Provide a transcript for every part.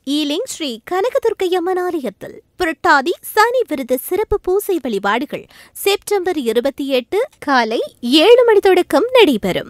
Ealing Sri கனகதுர்க்கையம்மன் ஆலயத்தில் புரட்டாதி சனி விருது சிறப்பு பூசை வழிபாடுகள் செப்டம்பர் இருபத்தி எட்டு காலை ஏழு மணி தொடக்கம் நடைபெறும்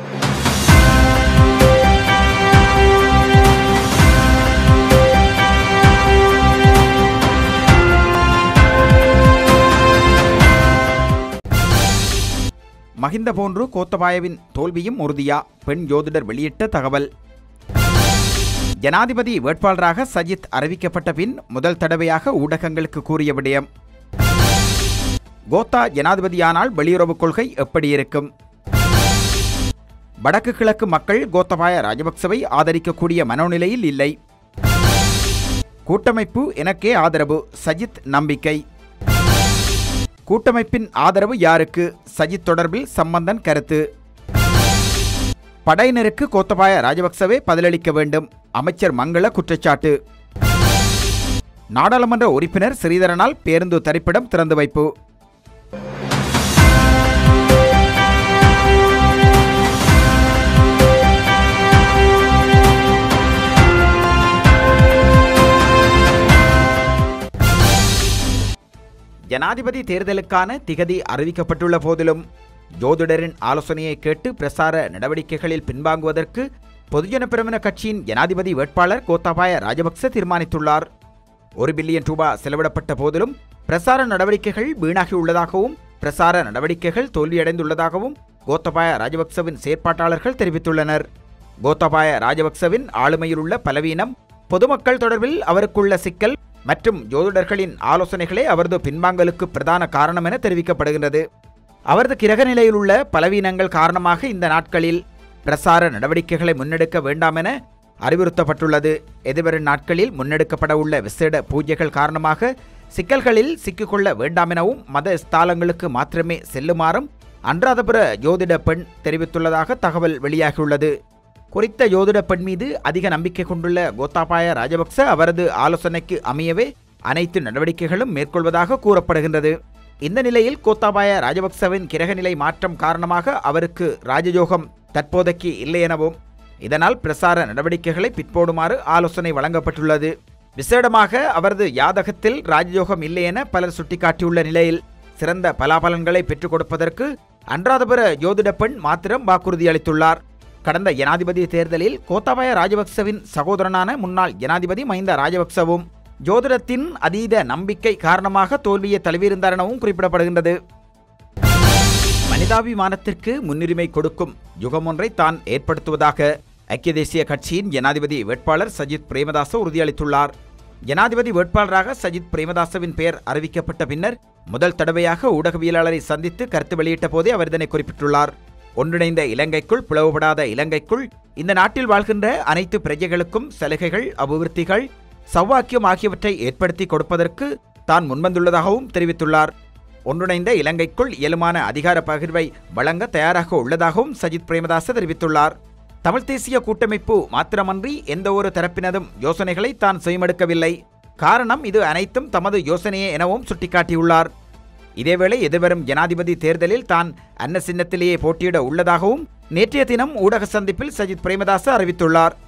மகிந்த போன்று கோத்தபாயவின் தோல்வியும் உறுதியா பெண் ஜோதிடர் வெளியிட்ட தகவல் ஜனாதிபதி வேட்பாளராக சஜித் அறிவிக்கப்பட்ட பின் முதல் தடவையாக ஊடகங்களுக்கு கூறிய விடயம் கோத்தா ஜனாதிபதியானால் வெளியுறவுக் கொள்கை எப்படி இருக்கும் வடக்கு கிழக்கு மக்கள் கோத்தபாய ராஜபக்சவை ஆதரிக்கக்கூடிய மனோநிலையில் இல்லை கூட்டமைப்பு எனக்கே ஆதரவு சஜித் நம்பிக்கை கூட்டமைப்பின் ஆதரவு யாருக்கு சஜித் தொடர்பில் சம்பந்தன் கருத்து படையினருக்கு கோத்தபாய ராஜபக்சவே பதிலளிக்க வேண்டும் அமைச்சர் மங்கள குற்றச்சாட்டு நாடாளுமன்ற உறுப்பினர் ஸ்ரீதரனால் பேருந்து தரிப்பிடம் திறந்து வைப்பு ஜனாதிபதி தேர்தலுக்கான திகதி அறிவிக்கப்பட்டுள்ள போதிலும் ஜோதிடரின் ஆலோசனையை கேட்டு பிரசார நடவடிக்கைகளில் பின்வாங்குவதற்கு பொதுஜன பிரமுன கட்சியின் ஜனாதிபதி வேட்பாளர் கோத்தாபாய ராஜபக்ச தீர்மானித்துள்ளார் ஒரு பில்லியன் ரூபாய் செலவிடப்பட்ட போதிலும் பிரசார நடவடிக்கைகள் வீணாகியுள்ளதாகவும் பிரசார நடவடிக்கைகள் தோல்வியடைந்துள்ளதாகவும் கோத்தபாய ராஜபக்சவின் செயற்பாட்டாளர்கள் தெரிவித்துள்ளனர் கோத்தபாய ராஜபக்சவின் ஆளுமையில் உள்ள பலவீனம் பொதுமக்கள் தொடர்பில் அவருக்குள்ள சிக்கல் மற்றும் ஜோதிடர்களின் ஆலோசனைகளே அவரது பின்வாங்கலுக்கு பிரதான காரணம் என தெரிவிக்கப்படுகின்றது அவரது கிரக நிலையில் உள்ள பலவீனங்கள் காரணமாக இந்த நாட்களில் பிரசார நடவடிக்கைகளை முன்னெடுக்க வேண்டாம் என அறிவுறுத்தப்பட்டுள்ளது எதிர்வரும் நாட்களில் முன்னெடுக்கப்பட உள்ள விசேட பூஜைகள் காரணமாக சிக்கல்களில் சிக்கிக்கொள்ள வேண்டாம் எனவும் மத ஸ்தாலங்களுக்கு மாத்திரமே செல்லுமாறும் அன்றாதபுர ஜோதிட பெண் தெரிவித்துள்ளதாக தகவல் வெளியாகியுள்ளது குறித்த ஜோதிட பெண் மீது அதிக நம்பிக்கை கொண்டுள்ள கோத்தாபாய ராஜபக்ச அவரது ஆலோசனைக்கு அமையவே அனைத்து நடவடிக்கைகளும் மேற்கொள்வதாக கூறப்படுகின்றது இந்த நிலையில் கோத்தாபாய ராஜபக்சவின் கிரகநிலை மாற்றம் காரணமாக அவருக்கு ராஜயோகம் தற்போதைக்கு இல்லை எனவும் இதனால் பிரசார நடவடிக்கைகளை பிற்போடுமாறு ஆலோசனை வழங்கப்பட்டுள்ளது விசேடமாக அவரது யாதகத்தில் ராஜயோகம் இல்லை என பலர் சுட்டிக்காட்டியுள்ள நிலையில் சிறந்த பலாபலன்களை பெற்றுக் கொடுப்பதற்கு அன்றாதபுர ஜோதிட பெண் மாத்திரம் வாக்குறுதி அளித்துள்ளார் கடந்த ஜனாதிபதி தேர்தலில் கோத்தாபாய ராஜபக்சவின் சகோதரனான முன்னாள் ஜனாதிபதி மஹிந்த ராஜபக்சவும் ஜோதிடத்தின் அதீத நம்பிக்கை காரணமாக தோல்வியை தழுவியிருந்தார் எனவும் குறிப்பிடப்படுகின்றது மனிதாபிமானத்திற்கு முன்னுரிமை கொடுக்கும் யுகம் ஒன்றை தான் ஏற்படுத்துவதாக ஐக்கிய தேசிய கட்சியின் ஜனாதிபதி வேட்பாளர் சஜித் பிரேமதாச உறுதியளித்துள்ளார் ஜனாதிபதி வேட்பாளராக சஜித் பிரேமதாசவின் பெயர் அறிவிக்கப்பட்ட பின்னர் முதல் தடவையாக ஊடகவியலாளரை சந்தித்து கருத்து வெளியிட்ட போதே அவர் இதனை குறிப்பிட்டுள்ளார் ஒன்றிணைந்த இலங்கைக்குள் பிளவுபடாத இலங்கைக்குள் இந்த நாட்டில் வாழ்கின்ற அனைத்து பிரஜைகளுக்கும் சலுகைகள் அபிவிருத்திகள் சௌவாக்கியம் ஆகியவற்றை ஏற்படுத்தி கொடுப்பதற்கு தான் முன்வந்துள்ளதாகவும் தெரிவித்துள்ளார் ஒன்றிணைந்த இலங்கைக்குள் இயலுமான அதிகார பகிர்வை வழங்க தயாராக உள்ளதாகவும் சஜித் பிரேமதாச தெரிவித்துள்ளார் தமிழ் தேசிய கூட்டமைப்பு மாத்திரமன்றி எந்த ஒரு தரப்பினதும் யோசனைகளை தான் செய்மடுக்கவில்லை காரணம் இது அனைத்தும் தமது யோசனையே எனவும் சுட்டிக்காட்டியுள்ளார் இதேவேளை எதிர்வரும் ஜனாதிபதி தேர்தலில் தான் அன்ன சின்னத்திலேயே போட்டியிட உள்ளதாகவும் நேற்றைய தினம் ஊடக சந்திப்பில் சஜித் பிரேமதாச அறிவித்துள்ளார்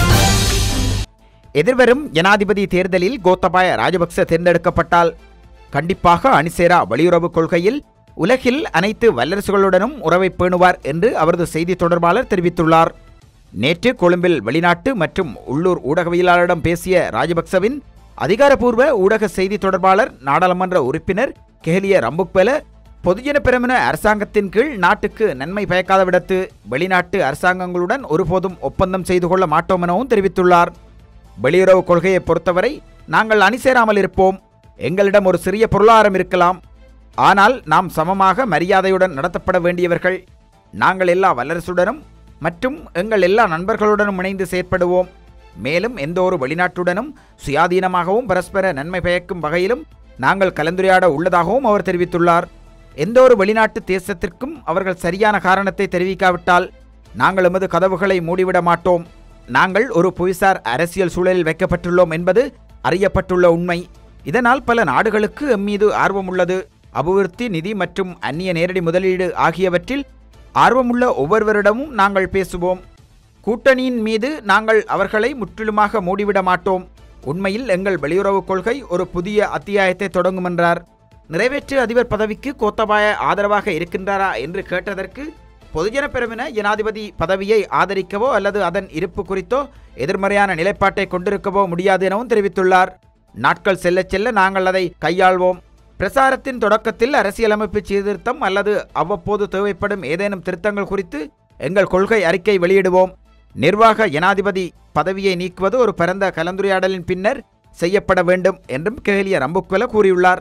எதிர்வரும் ஜனாதிபதி தேர்தலில் கோத்தபாய ராஜபக்ச தேர்ந்தெடுக்கப்பட்டால் கண்டிப்பாக அணிசேரா வெளியுறவு கொள்கையில் உலகில் அனைத்து வல்லரசுகளுடனும் உறவை பேணுவார் என்று அவரது செய்தி தொடர்பாளர் தெரிவித்துள்ளார் நேற்று கொழும்பில் வெளிநாட்டு மற்றும் உள்ளூர் ஊடகவியலாளரிடம் பேசிய ராஜபக்சவின் அதிகாரப்பூர்வ ஊடக செய்தி தொடர்பாளர் நாடாளுமன்ற உறுப்பினர் கெஹலிய ரம்புக்வெல பொதுஜன பிரமுன அரசாங்கத்தின் கீழ் நாட்டுக்கு நன்மை பயக்காத விடத்து வெளிநாட்டு அரசாங்கங்களுடன் ஒருபோதும் ஒப்பந்தம் செய்து கொள்ள மாட்டோம் எனவும் தெரிவித்துள்ளார் வெளியுறவு கொள்கையை பொறுத்தவரை நாங்கள் அணிசேராமல் இருப்போம் எங்களிடம் ஒரு சிறிய பொருளாதாரம் இருக்கலாம் ஆனால் நாம் சமமாக மரியாதையுடன் நடத்தப்பட வேண்டியவர்கள் நாங்கள் எல்லா வல்லரசுடனும் மற்றும் எங்கள் எல்லா நண்பர்களுடனும் இணைந்து செயற்படுவோம் மேலும் எந்த ஒரு வெளிநாட்டுடனும் சுயாதீனமாகவும் பரஸ்பர நன்மை பயக்கும் வகையிலும் நாங்கள் கலந்துரையாட உள்ளதாகவும் அவர் தெரிவித்துள்ளார் எந்த ஒரு வெளிநாட்டு தேசத்திற்கும் அவர்கள் சரியான காரணத்தை தெரிவிக்காவிட்டால் நாங்கள் எமது கதவுகளை மூடிவிட மாட்டோம் நாங்கள் ஒரு புவிசார் அரசியல் சூழலில் வைக்கப்பட்டுள்ளோம் என்பது அறியப்பட்டுள்ள உண்மை இதனால் பல நாடுகளுக்கு எம்மீது ஆர்வம் உள்ளது அபிவிருத்தி நிதி மற்றும் அந்நிய நேரடி முதலீடு ஆகியவற்றில் ஆர்வமுள்ள ஒவ்வொருவரிடமும் நாங்கள் பேசுவோம் கூட்டணியின் மீது நாங்கள் அவர்களை முற்றிலுமாக மூடிவிட மாட்டோம் உண்மையில் எங்கள் வெளியுறவுக் கொள்கை ஒரு புதிய அத்தியாயத்தை தொடங்கும் என்றார் நிறைவேற்று அதிபர் பதவிக்கு கோத்தபாய ஆதரவாக இருக்கின்றாரா என்று கேட்டதற்கு பொதுஜன பெருமின ஜனாதிபதி பதவியை ஆதரிக்கவோ அல்லது அதன் இருப்பு குறித்தோ எதிர்மறையான நிலைப்பாட்டை கொண்டிருக்கவோ முடியாது எனவும் தெரிவித்துள்ளார் நாட்கள் செல்ல செல்ல நாங்கள் அதை கையாள்வோம் பிரசாரத்தின் தொடக்கத்தில் அரசியலமைப்பு சீர்திருத்தம் அல்லது அவ்வப்போது தேவைப்படும் ஏதேனும் திருத்தங்கள் குறித்து எங்கள் கொள்கை அறிக்கை வெளியிடுவோம் நிர்வாக ஜனாதிபதி பதவியை நீக்குவது ஒரு பரந்த கலந்துரையாடலின் பின்னர் செய்யப்பட வேண்டும் என்றும் கேலிய ரம்புக்வெல கூறியுள்ளார்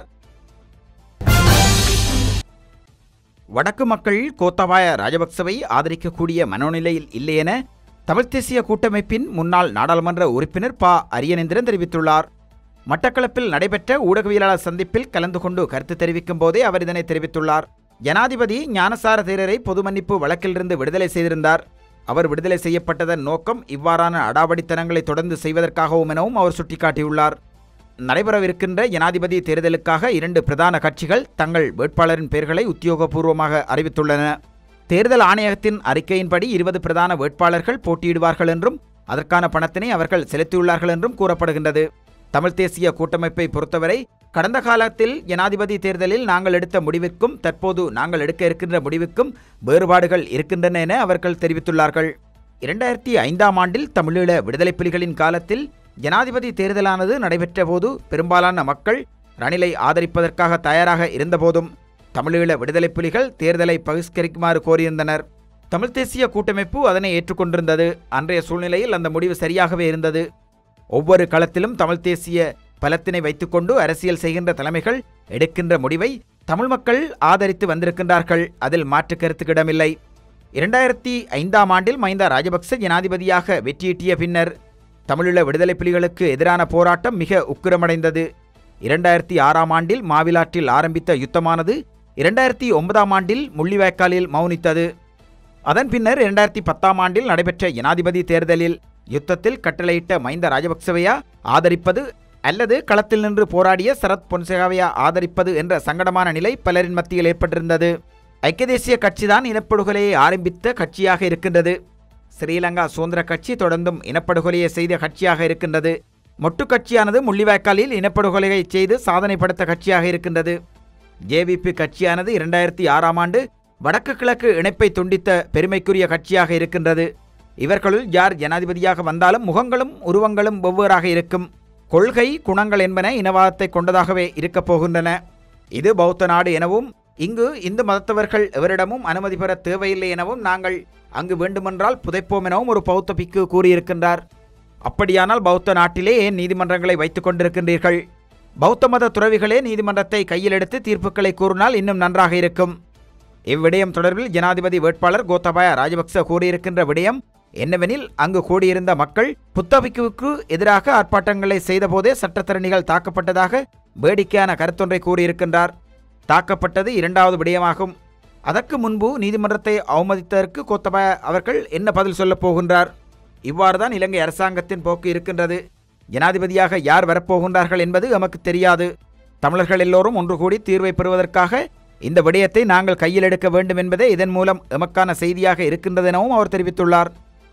வடக்கு மக்கள் கோத்தபாய ராஜபக்சவை ஆதரிக்கக்கூடிய மனோநிலையில் இல்லை என தமிழ்த் தேசிய கூட்டமைப்பின் முன்னாள் நாடாளுமன்ற உறுப்பினர் ப அரியநேந்திரன் தெரிவித்துள்ளார் மட்டக்களப்பில் நடைபெற்ற ஊடகவியலாளர் சந்திப்பில் கலந்து கொண்டு கருத்து தெரிவிக்கும் போதே அவர் இதனை தெரிவித்துள்ளார் ஜனாதிபதி ஞானசார தேரரை பொது மன்னிப்பு வழக்கிலிருந்து விடுதலை செய்திருந்தார் அவர் விடுதலை செய்யப்பட்டதன் நோக்கம் இவ்வாறான அடாவடித்தனங்களை தொடர்ந்து செய்வதற்காகவும் எனவும் அவர் சுட்டிக்காட்டியுள்ளார் நடைபெறவிருக்கின்ற ஜனாதிபதி தேர்தலுக்காக இரண்டு பிரதான கட்சிகள் தங்கள் வேட்பாளரின் பெயர்களை உத்தியோகபூர்வமாக அறிவித்துள்ளன தேர்தல் ஆணையகத்தின் அறிக்கையின்படி இருபது பிரதான வேட்பாளர்கள் போட்டியிடுவார்கள் என்றும் அதற்கான பணத்தினை அவர்கள் செலுத்தியுள்ளார்கள் என்றும் கூறப்படுகின்றது தமிழ்த் தேசிய கூட்டமைப்பை பொறுத்தவரை கடந்த காலத்தில் ஜனாதிபதி தேர்தலில் நாங்கள் எடுத்த முடிவிற்கும் தற்போது நாங்கள் எடுக்க இருக்கின்ற முடிவுக்கும் வேறுபாடுகள் இருக்கின்றன என அவர்கள் தெரிவித்துள்ளார்கள் இரண்டாயிரத்தி ஐந்தாம் ஆண்டில் தமிழீழ விடுதலை புலிகளின் காலத்தில் ஜனாதிபதி தேர்தலானது நடைபெற்ற போது பெரும்பாலான மக்கள் ரணிலை ஆதரிப்பதற்காக தயாராக இருந்தபோதும் தமிழீழ விடுதலை புலிகள் தேர்தலை பகிஷ்கரிக்குமாறு கோரியிருந்தனர் தமிழ்த் தேசிய கூட்டமைப்பு அதனை ஏற்றுக்கொண்டிருந்தது அன்றைய சூழ்நிலையில் அந்த முடிவு சரியாகவே இருந்தது ஒவ்வொரு களத்திலும் தமிழ்த் தேசிய பலத்தினை வைத்துக்கொண்டு அரசியல் செய்கின்ற தலைமைகள் எடுக்கின்ற முடிவை தமிழ் மக்கள் ஆதரித்து வந்திருக்கின்றார்கள் அதில் மாற்று கருத்துக்கிடமில்லை இரண்டாயிரத்தி ஐந்தாம் ஆண்டில் மஹிந்த ராஜபக்ச ஜனாதிபதியாக வெற்றியீட்டிய பின்னர் தமிழீழ விடுதலை புலிகளுக்கு எதிரான போராட்டம் மிக உக்கிரமடைந்தது இரண்டாயிரத்தி ஆறாம் ஆண்டில் மாவிலாற்றில் ஆரம்பித்த யுத்தமானது இரண்டாயிரத்தி ஒன்பதாம் ஆண்டில் முள்ளிவாய்க்காலில் மௌனித்தது அதன் பின்னர் இரண்டாயிரத்தி பத்தாம் ஆண்டில் நடைபெற்ற ஜனாதிபதி தேர்தலில் யுத்தத்தில் கட்டளையிட்ட மஹிந்த ராஜபக்சவையா ஆதரிப்பது அல்லது களத்தில் நின்று போராடிய சரத் பொன்சேகாவையா ஆதரிப்பது என்ற சங்கடமான நிலை பலரின் மத்தியில் ஏற்பட்டிருந்தது ஐக்கிய தேசிய கட்சிதான் இனப்படுகொலையை ஆரம்பித்த கட்சியாக இருக்கின்றது ஸ்ரீலங்கா சுதந்திர கட்சி தொடர்ந்தும் இனப்படுகொலையை செய்த கட்சியாக இருக்கின்றது மொட்டு கட்சியானது முள்ளிவாய்க்காலில் இனப்படுகொலையை செய்து சாதனை படுத்த கட்சியாக இருக்கின்றது ஜேவிபி கட்சியானது இரண்டாயிரத்தி ஆறாம் ஆண்டு வடக்கு கிழக்கு இணைப்பை துண்டித்த பெருமைக்குரிய கட்சியாக இருக்கின்றது இவர்களுள் யார் ஜனாதிபதியாக வந்தாலும் முகங்களும் உருவங்களும் வெவ்வேறாக இருக்கும் கொள்கை குணங்கள் என்பன இனவாதத்தை கொண்டதாகவே இருக்கப் போகின்றன இது பௌத்த நாடு எனவும் இங்கு இந்து மதத்தவர்கள் எவரிடமும் அனுமதி பெற தேவையில்லை எனவும் நாங்கள் அங்கு வேண்டுமென்றால் புதைப்போம் எனவும் ஒரு பௌத்த பிக்கு கூறியிருக்கின்றார் அப்படியானால் பௌத்த நாட்டிலே ஏன் நீதிமன்றங்களை வைத்துக் கொண்டிருக்கின்றீர்கள் பௌத்த மத துறவிகளே நீதிமன்றத்தை கையில் எடுத்து தீர்ப்புகளை கூறினால் இன்னும் நன்றாக இருக்கும் இவ்விடயம் தொடர்பில் ஜனாதிபதி வேட்பாளர் கோத்தபாய ராஜபக்ச கூறியிருக்கின்ற விடயம் என்னவெனில் அங்கு கூடியிருந்த மக்கள் புத்தபிக்குவுக்கு எதிராக ஆர்ப்பாட்டங்களை செய்தபோதே சட்டத்தரணிகள் தாக்கப்பட்டதாக வேடிக்கையான கருத்தொன்றை கூறியிருக்கின்றார் தாக்கப்பட்டது இரண்டாவது விடயமாகும் அதற்கு முன்பு நீதிமன்றத்தை அவமதித்ததற்கு கோத்தபாய அவர்கள் என்ன பதில் சொல்லப் போகின்றார் இவ்வாறுதான் இலங்கை அரசாங்கத்தின் போக்கு இருக்கின்றது ஜனாதிபதியாக யார் வரப்போகின்றார்கள் என்பது எமக்கு தெரியாது தமிழர்கள் எல்லோரும் ஒன்று கூடி தீர்வை பெறுவதற்காக இந்த விடயத்தை நாங்கள் கையில் எடுக்க வேண்டும் என்பதே இதன் மூலம் எமக்கான செய்தியாக இருக்கின்றது எனவும் அவர் தெரிவித்துள்ளார்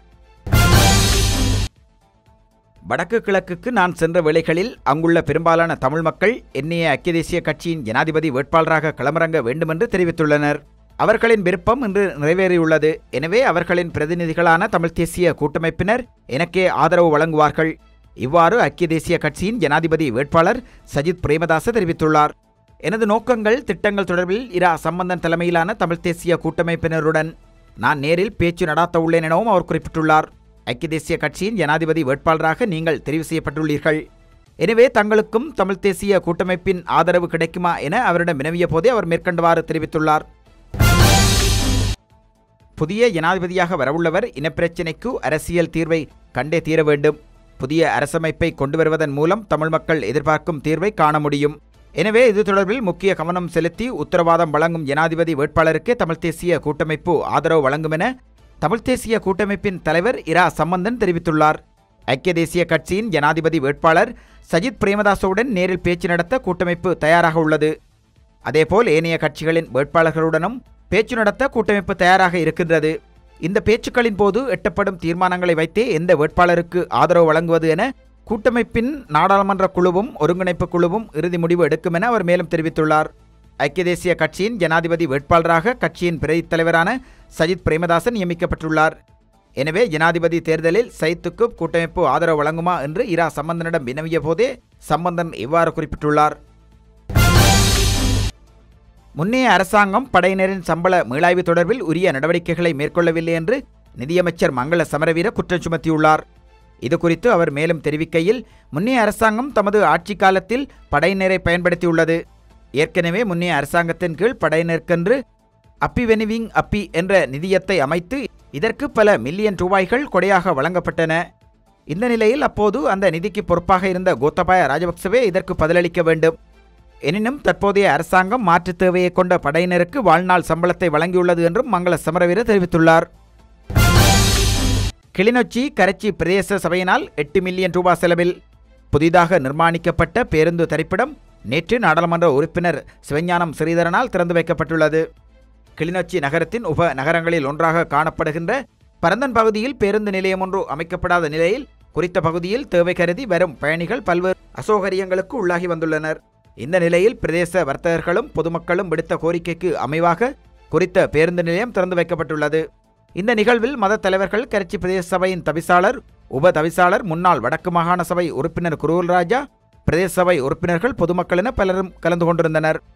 வடக்கு கிழக்குக்கு நான் சென்ற வேளைகளில் அங்குள்ள பெரும்பாலான தமிழ் மக்கள் என்னைய ஐக்கிய தேசிய கட்சியின் ஜனாதிபதி வேட்பாளராக களமிறங்க வேண்டுமென்று தெரிவித்துள்ளனர் அவர்களின் விருப்பம் இன்று நிறைவேறியுள்ளது எனவே அவர்களின் பிரதிநிதிகளான தமிழ்த் தேசிய கூட்டமைப்பினர் எனக்கே ஆதரவு வழங்குவார்கள் இவ்வாறு ஐக்கிய தேசிய கட்சியின் ஜனாதிபதி வேட்பாளர் சஜித் பிரேமதாச தெரிவித்துள்ளார் எனது நோக்கங்கள் திட்டங்கள் தொடர்பில் இரா சம்பந்தன் தலைமையிலான தமிழ்த் தேசிய கூட்டமைப்பினருடன் நான் நேரில் பேச்சு நடாத்த உள்ளேன் எனவும் அவர் குறிப்பிட்டுள்ளார் ஐக்கிய தேசிய கட்சியின் ஜனாதிபதி வேட்பாளராக நீங்கள் தெரிவு செய்யப்பட்டுள்ளீர்கள் எனவே தங்களுக்கும் தமிழ்த் தேசிய கூட்டமைப்பின் ஆதரவு கிடைக்குமா என அவரிடம் வினவிய போதே அவர் மேற்கண்டவாறு தெரிவித்துள்ளார் புதிய ஜனாதிபதியாக வரவுள்ளவர் இனப்பிரச்சினைக்கு அரசியல் தீர்வை கண்டே தீர வேண்டும் புதிய அரசமைப்பை கொண்டு வருவதன் மூலம் தமிழ் மக்கள் எதிர்பார்க்கும் தீர்வை காண முடியும் எனவே இது தொடர்பில் முக்கிய கவனம் செலுத்தி உத்தரவாதம் வழங்கும் ஜனாதிபதி வேட்பாளருக்கே தமிழ்த் தேசிய கூட்டமைப்பு ஆதரவு வழங்கும் என தமிழ்த் தேசிய கூட்டமைப்பின் தலைவர் இரா சம்பந்தன் தெரிவித்துள்ளார் ஐக்கிய தேசிய கட்சியின் ஜனாதிபதி வேட்பாளர் சஜித் பிரேமதாசவுடன் நேரில் பேச்சு நடத்த கூட்டமைப்பு தயாராக உள்ளது அதேபோல் ஏனைய கட்சிகளின் வேட்பாளர்களுடனும் பேச்சு நடத்த கூட்டமைப்பு தயாராக இருக்கின்றது இந்த பேச்சுக்களின் போது எட்டப்படும் தீர்மானங்களை வைத்தே எந்த வேட்பாளருக்கு ஆதரவு வழங்குவது என கூட்டமைப்பின் நாடாளுமன்ற குழுவும் ஒருங்கிணைப்பு குழுவும் இறுதி முடிவு எடுக்கும் என அவர் மேலும் தெரிவித்துள்ளார் ஐக்கிய தேசிய கட்சியின் ஜனாதிபதி வேட்பாளராக கட்சியின் பிரதித் தலைவரான சஜித் பிரேமதாசன் நியமிக்கப்பட்டுள்ளார் எனவே ஜனாதிபதி தேர்தலில் சயித்துக்கு கூட்டமைப்பு ஆதரவு வழங்குமா என்று இரா சம்பந்தனிடம் வினவிய போதே சம்பந்தன் இவ்வாறு குறிப்பிட்டுள்ளார் முன்னைய அரசாங்கம் படையினரின் சம்பள மீளாய்வு தொடர்பில் உரிய நடவடிக்கைகளை மேற்கொள்ளவில்லை என்று நிதியமைச்சர் மங்கள சமரவீர குற்றம் சுமத்தியுள்ளார் இதுகுறித்து அவர் மேலும் தெரிவிக்கையில் முன்னைய அரசாங்கம் தமது ஆட்சி காலத்தில் படையினரை பயன்படுத்தியுள்ளது ஏற்கனவே முன்னைய அரசாங்கத்தின் கீழ் படையினருக்கென்று அப்பி வெனிவிங் அப்பி என்ற நிதியத்தை அமைத்து இதற்கு பல மில்லியன் ரூபாய்கள் கொடையாக வழங்கப்பட்டன இந்த நிலையில் அப்போது அந்த நிதிக்கு பொறுப்பாக இருந்த கோத்தபாய ராஜபக்சவே இதற்கு பதிலளிக்க வேண்டும் எனினும் தற்போதைய அரசாங்கம் மாற்றுத் தேவையை கொண்ட படையினருக்கு வாழ்நாள் சம்பளத்தை வழங்கியுள்ளது என்றும் மங்கள சமரவீர தெரிவித்துள்ளார் கிளிநொச்சி கரைச்சி பிரதேச சபையினால் எட்டு மில்லியன் ரூபாய் செலவில் புதிதாக நிர்மாணிக்கப்பட்ட பேருந்து தரிப்பிடம் நேற்று நாடாளுமன்ற உறுப்பினர் சிவஞானம் ஸ்ரீதரனால் திறந்து வைக்கப்பட்டுள்ளது கிளிநொச்சி நகரத்தின் உப நகரங்களில் ஒன்றாக காணப்படுகின்ற பரந்தன் பகுதியில் பேருந்து நிலையம் ஒன்று அமைக்கப்படாத நிலையில் குறித்த பகுதியில் தேவை கருதி வரும் பயணிகள் பல்வேறு அசௌகரியங்களுக்கு உள்ளாகி வந்துள்ளனர் இந்த நிலையில் பிரதேச வர்த்தகர்களும் பொதுமக்களும் விடுத்த கோரிக்கைக்கு அமைவாக குறித்த பேருந்து நிலையம் திறந்து வைக்கப்பட்டுள்ளது இந்த நிகழ்வில் மத தலைவர்கள் கரைச்சி பிரதேச சபையின் தவிசாளர் உப தவிசாளர் முன்னாள் வடக்கு மாகாண சபை உறுப்பினர் குருவல் ராஜா பிரதேச சபை உறுப்பினர்கள் பொதுமக்கள் என பலரும் கலந்து கொண்டிருந்தனர்